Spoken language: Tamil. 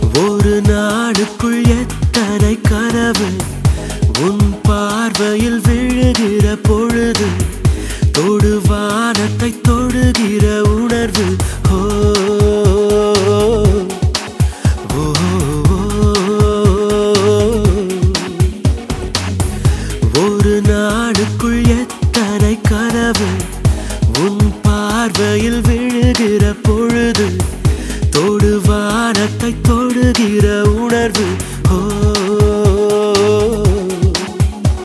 ஒரு நாடுக்குள் எத்தனை கனவு உன் பார்வையில் விழுகிற பொழுது தொடு வானத்தை தொடுகிற உணர்வு ஓ ஓ, ஒரு நாடுக்குள் எத்தனை கனவு உன் பார்வையில் விழுகிற பொழுது தொடு வானத்தை தொடுகிற உணர்வு